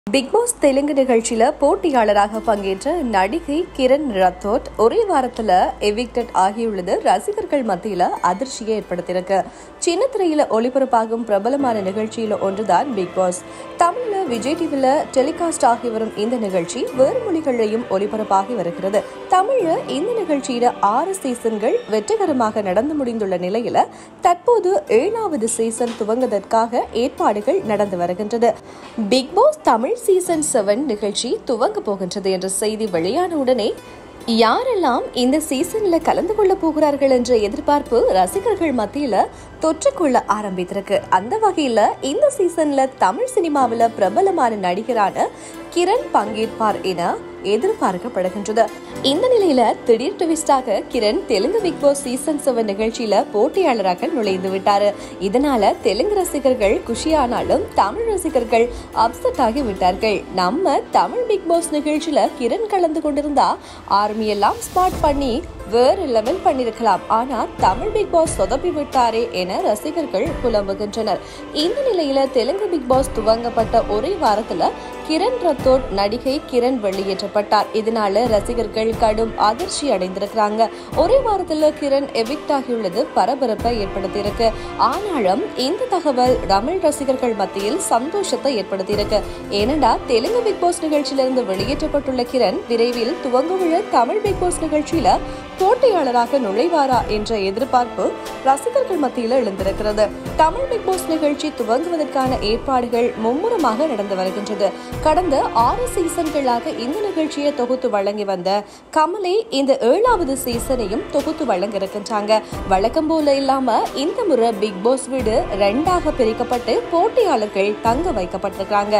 big pass Telugu நிகழ்ச்சியில போட்டியாளராக பங்கேற்ற நடிகை கிரண் ரத்தோட் ஒரே வாரத்துல எவிக்டட் ஆகியுள்ளது ரசிகர்கள் மத்தியில அதிர்ச்சியை ஏற்படுத்தியிருக்கு சின்ன திரையில ஒளிபரப்பாகும் பிரபலமான நிகழ்ச்சியில ஒன்றுதான் பிக் பாஸ் தமிழ்ல விஜய் டிவில டெலிகாஸ்ட் ஆகி வரும் இந்த நிகழ்ச்சி வேறு மொழிகளிலையும் ஒளிபரப்பாகி வருகிறது தமிழ்ல இந்த நிகழ்ச்சியில ஆறு சீசன்கள் வெற்றிகரமாக நடந்து முடிந்துள்ள நிலையில தற்போது ஏழாவது சீசன் துவங்குவதற்காக ஏற்பாடுகள் நடந்து வருகின்றது Bigg Boss Tamil season seven நிகழ்ச்சி துவங்க போகின்றது என்ற செய்தி வெளியான உடனே யாரெல்லாம் இந்த சீசன்ல கலந்து கொள்ள போகிறார்கள் என்ற எதிர்பார்ப்பு ரசிகர்கள் மத்தியில தொற்றுக்கொள்ள ஆரம்பித்திருக்கு அந்த வகையில இந்த சீசன்ல தமிழ் சினிமாவில் பிரபலமான நடிகரான கிரண் பங்கேற்பார் என எதிர்பார்க்கப்படுகின்றது இந்த நிலையில திடீர் ட்விஸ்டாக Kiran Telugu Bigg Boss season seven நிகழ்ச்சியில போட்டியாளராக நுழைந்து விட்டாரு இதனால தெலுங்கு ரசிகர்கள் குஷியானாலும் தமிழ் ரசிகர்கள் அப்செட் ஆகி விட்டார்கள் நம்ம தமிழ் பிக் பாஸ் நிகழ்ச்சியில கிரண் கலந்து கொண்டிருந்தா ஆர்மி எல்லாம் ஸ்பாட் பண்ணி வேறு லெவல் பண்ணிருக்கலாம் ஆனா தமிழ் பிக் பாஸ் சொதப்பி விட்டாரே என ரசிகர்கள் புலம்புகின்றனர் இந்த நிலையில தெலுங்கு பிக் பாஸ் துவங்கப்பட்ட ஒரே வாரத்துல கிரண் ரத்தோட் நடிகை கிரண் வெளியேற்றப்பட்டார் இதனால ரசிகர்கள் கடும் அதிர்ச்சி அடைந்திருக்கிறாங்க ஒரே வாரத்துல கிரண் எவிக்ட் ஆகியுள்ளது பரபரப்பை ஏற்படுத்தியிருக்கு ஆனாலும் இந்த தகவல் தமிழ் ரசிகர்கள் மத்தியில் சந்தோஷத்தை ஏற்படுத்தியிருக்கு ஏனென்றா தெலுங்கு பிக் பாஸ் நிகழ்ச்சியிலிருந்து வெளியேற்றப்பட்டுள்ள கிரண் விரைவில் துவங்கவுள்ள தமிழ் பிக் பாஸ் நிகழ்ச்சியில போட்டியாளராக நுழைவாரா என்ற எதிர்பார்ப்பு ரசிகர்கள் மத்தியில் எழுந்திருக்கிறது தமிழ் பிக் பாஸ் நிகழ்ச்சி துவங்குவதற்கான ஏற்பாடுகள் மும்முரமாக நடந்து வருகின்றது கடந்த ஆறு சீசன்களாக இந்த நிகழ்ச்சியை தொகுத்து வழங்கி வந்த கமலே இந்த ஏழாவது சீசனையும் தொகுத்து வழங்க இருக்கின்றாங்க வழக்கம் போல இல்லாம இந்த முறை பிக் பாஸ் வீடு ரெண்டாக பிரிக்கப்பட்டு போட்டியாளர்கள் தங்க வைக்கப்பட்டிருக்காங்க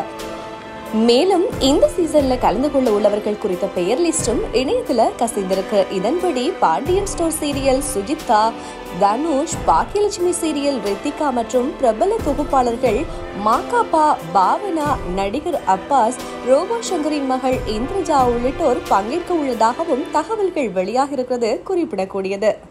மேலும் இந்த சீசன்ல கலந்து கொள்ள உள்ளவர்கள் குறித்த பெயர் லிஸ்டும் இணையத்துல கசிந்திருக்கு இதன்படி Pandian store serial Sujitha Dhanush Baakiyalakshmi serial Rithika மற்றும் பிரபல தொகுப்பாளர்கள் மாகாபா பாவனா நடிகர் அப்பாஸ் ரோபோ சங்கரின் மகள் இந்திரஜா உள்ளிட்டோர் பங்கேற்க உள்ளதாகவும் தகவல்கள் வெளியாகிருக்கிறது குறிப்பிடக்கூடியது